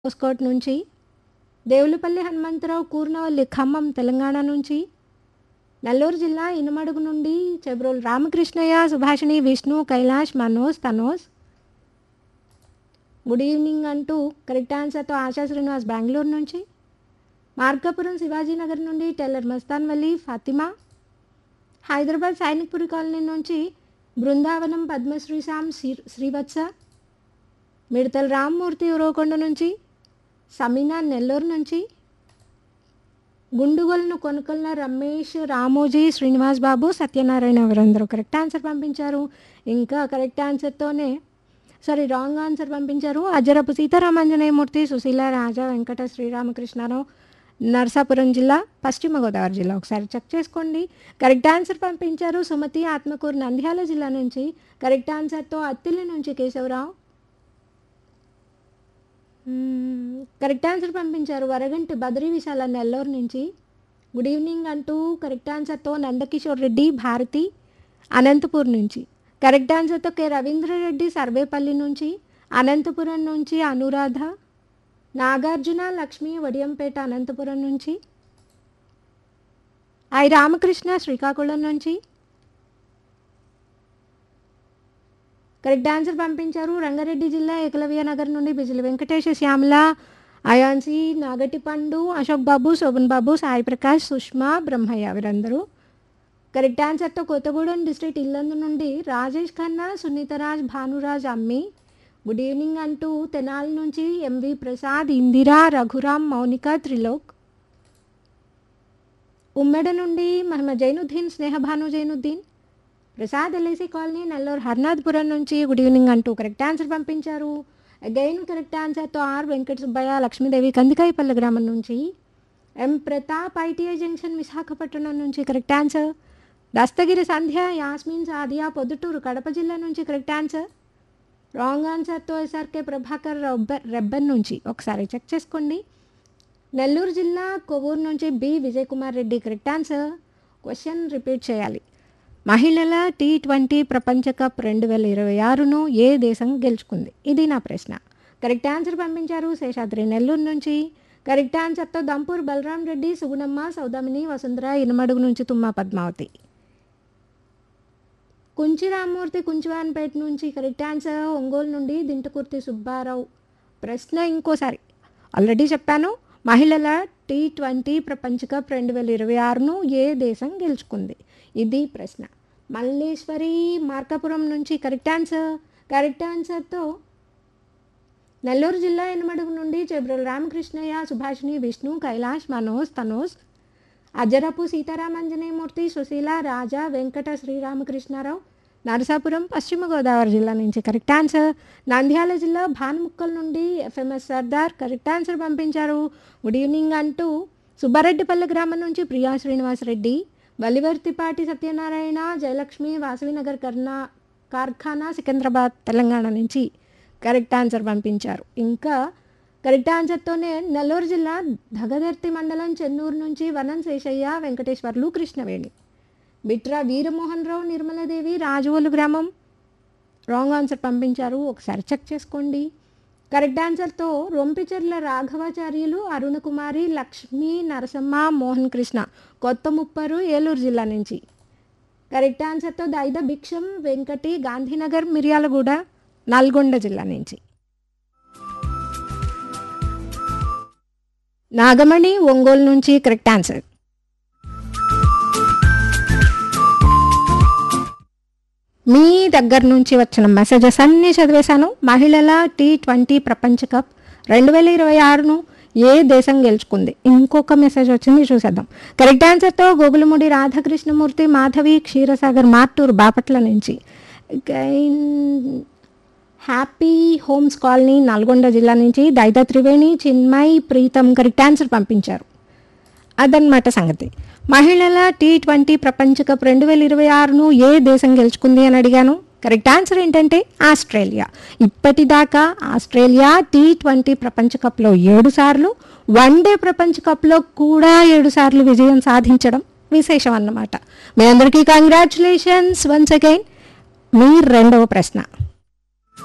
హౌస్కోట్ నుంచి దేవులపల్లి హనుమంతరావు కూర్నవల్లి ఖమ్మం తెలంగాణ నుంచి నెల్లూరు జిల్లా ఇనుమడుగు నుండి చెబ్రోల్ రామకృష్ణయ్య సుభాషిణి విష్ణు కైలాష్ మనోజ్ తనోజ్ గుడ్ ఈవినింగ్ అంటూ కరెక్ట్ ఆన్సర్తో ఆశా శ్రీనివాస్ బెంగళూరు నుంచి మార్కాపురం శివాజీనగర్ నుండి టెల్లర్ మస్తాన్ వల్లి ఫాతిమా హైదరాబాద్ సైనిక్పురి కాలనీ నుంచి బృందావనం పద్మశ్రీ శ్యామ్ శ్రీ- శ్రీవత్స మిడతల రామ్మూర్తి ఉరవకొండ నుంచి సమీనా నెల్లూరు నుంచి గుండుగోలను కొనుకొల్ల రమేష్ రామోజీ శ్రీనివాస్ బాబు సత్యనారాయణ ఎవరందరూ కరెక్ట్ ఆన్సర్ పంపించారు ఇంకా కరెక్ట్ ఆన్సర్తోనే సారీ రాంగ్ ఆన్సర్ పంపించారు అజరపు సీతారామాంజనేయమూర్తి సుశీల రాజా వెంకట శ్రీరామకృష్ణారావు నర్సాపురం జిల్లా పశ్చిమ గోదావరి జిల్లా ఒకసారి చెక్ చేసుకోండి కరెక్ట్ ఆన్సర్ పంపించారు సుమతి ఆత్మకూరు నంద్యాల జిల్లా నుంచి కరెక్ట్ ఆన్సర్తో అత్తిలి నుంచి కేశవరావు మ్మ్, కరెక్ట్ ఆన్సర్ పంపించారు వరగంటి బద్రీ విశాల నెల్లూరు నుంచి గుడ్ ఈవినింగ్ అంటూ కరెక్ట్ ఆన్సర్తో నందకిషోర్ రెడ్డి భారతి అనంతపూర్ నుంచి కరెక్ట్ ఆన్సర్తో కె రవీంద్రరెడ్డి సర్వేపల్లి నుంచి అనంతపురం నుంచి అనురాధ నాగార్జున లక్ష్మి వడియంపేట అనంతపురం నుంచి ఐ రామకృష్ణ శ్రీకాకుళం నుంచి కరెక్ట్ ఆన్సర్ పంపించారు రంగారెడ్డి జిల్లా ఏకలవ్య నగర్ నుండి బిజిలి వెంకటేష్ శ్యామల అయాన్సి నాగటి పండు అశోక్ బాబు శోభన్ బాబు సాయి ప్రకాష్ సుష్మా బ్రహ్మయ్య వీరందరూ కరెక్ట్ ఆన్సర్తో కొత్తగూడెం డిస్ట్రిక్ట్ ఇల్లందు నుండి రాజేష్ ఖన్నా సునీతరాజ్ భానురాజ్ అమ్మి గుడ్ ఈవినింగ్ అంటూ తెనాలి నుంచి ఎంవి ప్రసాద్ ఇందిరా రఘురామ్ మౌనిక త్రిలోక్ ఉమ్మెడ నుండి మహమ్మద్ జైనుద్దీన్ స్నేహభాను జైనుద్దీన్ ప్రసాద్ ఎల్ఐసి కాలనీ నెల్లూరు హర్నాథ్పురం నుంచి గుడ్ ఈవినింగ్ అంటూ కరెక్ట్ ఆన్సర్ పంపించారు అగైన్ కరెక్ట్ ఆన్సర్తో ఆర్ వెంకట సుబ్బయ్య లక్ష్మీదేవి కందికాయపల్లి గ్రామం నుంచి M Pratap ITI junction Visakhapatnam నుంచి కరెక్ట్ ఆన్సర్ దస్తగిరి సంధ్య యాస్మిన్ సాదియా పొద్దుటూరు కడప జిల్లా నుంచి కరెక్ట్ ఆన్సర్ రాంగ్ ఆన్సర్తో ఎస్ఆర్కే ప్రభాకర్ రబ్బ- రెబ్బన్ నుంచి ఒకసారి చెక్ చేసుకోండి నెల్లూరు జిల్లా కొవ్వూరు నుంచి B Vijay Kumar Reddy correct answer question repeat చేయాలి మహిళల టీ ట్వంటీ ప్రపంచ కప్ రెండు వేల ఇరవై ఆరును ఏ దేశం గెలుచుకుంది ఇది నా ప్రశ్న కరెక్ట్ ఆన్సర్ పంపించారు శేషాద్రి నెల్లూరు నుంచి కరెక్ట్ ఆన్సర్తో దంపూర్ బలరాం రెడ్డి సుగుణమ్మ సౌదామిని వసుంధర ఇనుమడుగు నుంచి తుమ్మా పద్మావతి కుంచి రామ్మూర్తి కుంచివాన్పేట నుంచి కరెక్ట్ ఆన్సర్ ఒంగోలు నుండి దింటకుర్తి సుబ్బారావు ప్రశ్న ఇంకోసారి ఆల్రెడీ చెప్పాను మహిళల టీ ట్వంటీ ప్రపంచ కప్ రెండు వేల ఇరవై ఆరును ఏ దేశం గెలుచుకుంది ఇది ప్రశ్న మల్లేశ్వరి మార్కాపురం నుంచి కరెక్ట్ ఆన్సర్ కరెక్ట్ ఆన్సర్తో నెల్లూరు జిల్లా ఎనమడుగు నుండి చెబ్రోల్ రామకృష్ణయ్య సుభాషిణి విష్ణు కైలాష్ మనోజ్ తనోజ్ అజరపు సీతారామంజనేయమూర్తి సుశీల రాజా వెంకట శ్రీరామకృష్ణారావు నరసాపురం పశ్చిమ గోదావరి జిల్లా నుంచి కరెక్ట్ ఆన్సర్ నంద్యాల జిల్లా భానుముక్కల్ నుండి ఎఫ్ఎంఎస్ సర్దార్ కరెక్ట్ ఆన్సర్ పంపించారు గుడ్ ఈవినింగ్ అంటూ సుబ్బారెడ్డిపల్లి గ్రామం నుంచి ప్రియా శ్రీనివాసరెడ్డి వలివర్తిపాటి సత్యనారాయణ జయలక్ష్మి వాసవినగర్ కర్ణా కార్ఖానా సికింద్రాబాద్ తెలంగాణ నుంచి కరెక్ట్ ఆన్సర్ పంపించారు ఇంకా కరెక్ట్ ఆన్సర్తోనే నెల్లూరు జిల్లా దగదర్తి మండలం చెన్నూరు నుంచి వనం శేషయ్య వెంకటేశ్వర్లు కృష్ణవేణి బిట్రా వీరమోహన్ రావు నిర్మలదేవి రాజవోలు గ్రామం రాంగ్ ఆన్సర్ పంపించారు ఒకసారి చెక్ చేసుకోండి కరెక్ట్ ఆన్సర్తో రొంపిచెర్ల రాఘవాచార్యులు అరుణకుమారి లక్ష్మీ నరసమ్మ మోహన్ కృష్ణ కొత్త ముప్పరు ఏలూరు జిల్లా నుంచి కరెక్ట్ ఆన్సర్తో దైద భిక్షం వెంకటి గాంధీనగర్ మిర్యాలగూడ నల్గొండ జిల్లా నుంచి నాగమణి ఒంగోలు నుంచి కరెక్ట్ ఆన్సర్ మీ దగ్గర నుంచి వచ్చిన మెసేజెస్ అన్నీ చదివేశాను మహిళల టీ ట్వంటీ ప్రపంచ కప్ రెండు వేల ఇరవై ఆరును ఏ దేశం గెలుచుకుంది ఇంకొక మెసేజ్ వచ్చింది చూసేద్దాం కరెక్ట్ ఆన్సర్తో గోగులముడి రాధాకృష్ణమూర్తి మాధవి క్షీరసాగర్ మార్టూరు బాపట్ల నుంచి గైన్- హ్యాపీ హోమ్స్ కాలనీ నల్గొండ జిల్లా నుంచి దైద త్రివేణి చిన్మయ్ ప్రీతం కరెక్ట్ ఆన్సర్ పంపించారు అదనమాట సంగతి మహిళల టీ ట్వంటీ ప్రపంచ కప్ రెండు వేల ఇరవై ఆరును ఏ దేశం గెలుచుకుంది అని అడిగాను కరెక్ట్ ఆన్సర్ ఏంటంటే ఆస్ట్రేలియా ఇప్పటిదాకా ఆస్ట్రేలియా టీ ట్వంటీ ప్రపంచ కప్లో ఏడు సార్లు వన్డే ప్రపంచ కప్లో కూడా ఏడు సార్లు విజయం సాధించడం విశేషం అన్నమాట మీ అందరికీ కంగ్రాచులేషన్స్ వన్స్ అగైన్ మీ రెండవ ప్రశ్న